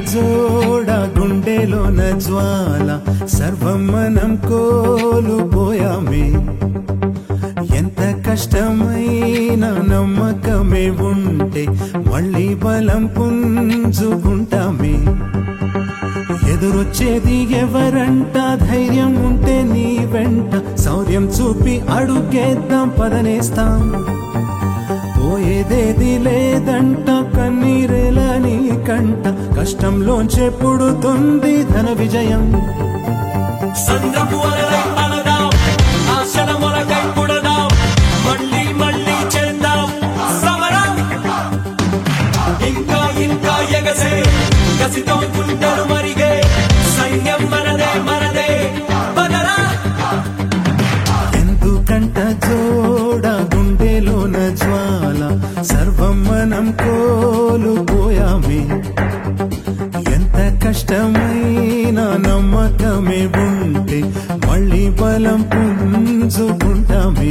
జోడ గుండెలోన జ్వాల సర్వం మనం కోల్పోయామే ఎంత కష్టమైన నమ్మకమే ఉంటే మళ్ళీ బలం పుంజుకుంటామే ఎదురొచ్చేది ఎవరంట ధైర్యం ఉంటే నీ వెంట శౌర్యం చూపి అడుగేద్దాం పదనేస్తాం పోయేదేది లేదంట కన్నీరేల నీ కంట కష్టంలోంచే పుడుతుంది ధన విజయం సంద్రపు అలలై అలదాం ఆశల మొలకై పుడదాం మళ్ళీ మళ్ళీ చేద్దాం సమరం ఇంకా ఇంకా ఎగసే కసితో గుండెలు మరిగే సైన్యం మనదే మనదే పదరా ఎందుకంట జోడ గుండెలోన జ్వాల సర్వం మనం కోల్పోయామే ఎంత కష్టమైన నమ్మకమే ఉంటే మళ్ళీ బలం పుంజుకుంటామే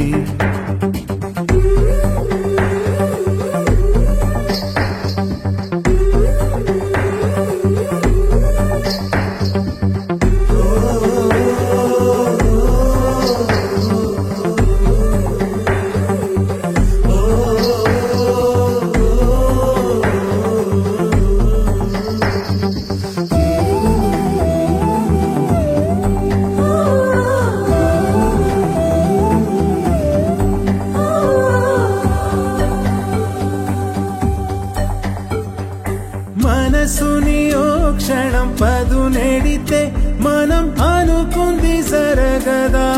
మనసుని ఓ క్షణం పదు నెడితే మనం అనుకుంది సరగదా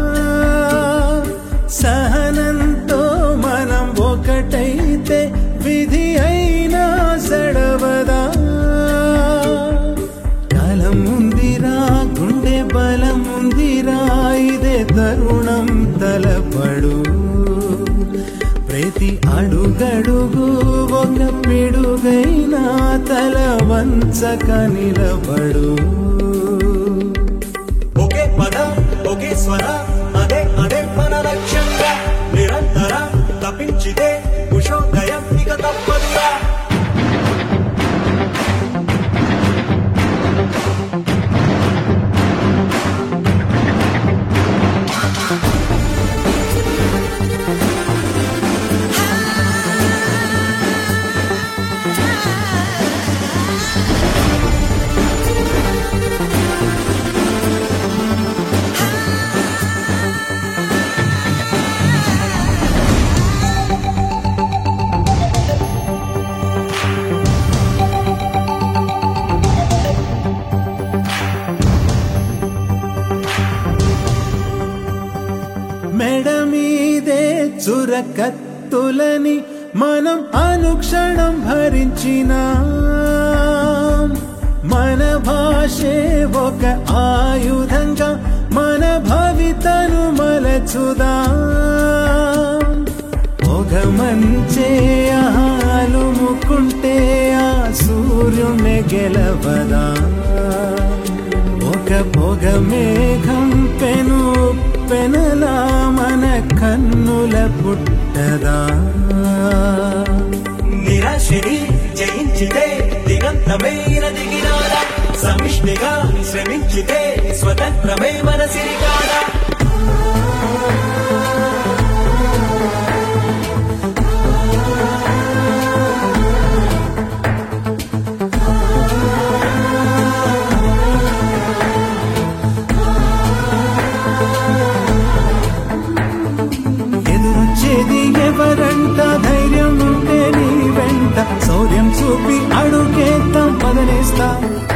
సహనంతో మనం ఒకటైతే విధి అయినా సడవదా కాలం ఉందిరా గుండె బలం ఉందిరా ఇదే తరుణం తలపడు ప్రతి అడుగడుగు ఒక పిడుగైనా తల వంచక నిలబడు ఒకే పదం ఒకే స్వర అదే అదే మన లక్ష్యంగా నిరంతర తప్పించితే ఉషోదయం ఇక తప్పదురా మెడ మీదే చురకత్తులని మనం అనుక్షణం భరించిన మన భాషే ఒక ఆయుధంగా మన భవితను మలచుదా ఒక మంచే ఆలుముకుంటే ఆ సూర్యుని గెలవదా ఒక పొగ మేఘం పెను పెనలా మన కన్నుల పుట్టదా నిరాశని జయించితే దిగంతమైన దిగినారా సమిష్టిగా శ్రమించితే స్వతంత్రమే మన సిరికాడా ఎదురొచ్చేది ఎవరంట ధైర్యం ఉంటే నీ వెంట శౌర్యం చూపి అడుగేద్దాం పదనేస్తా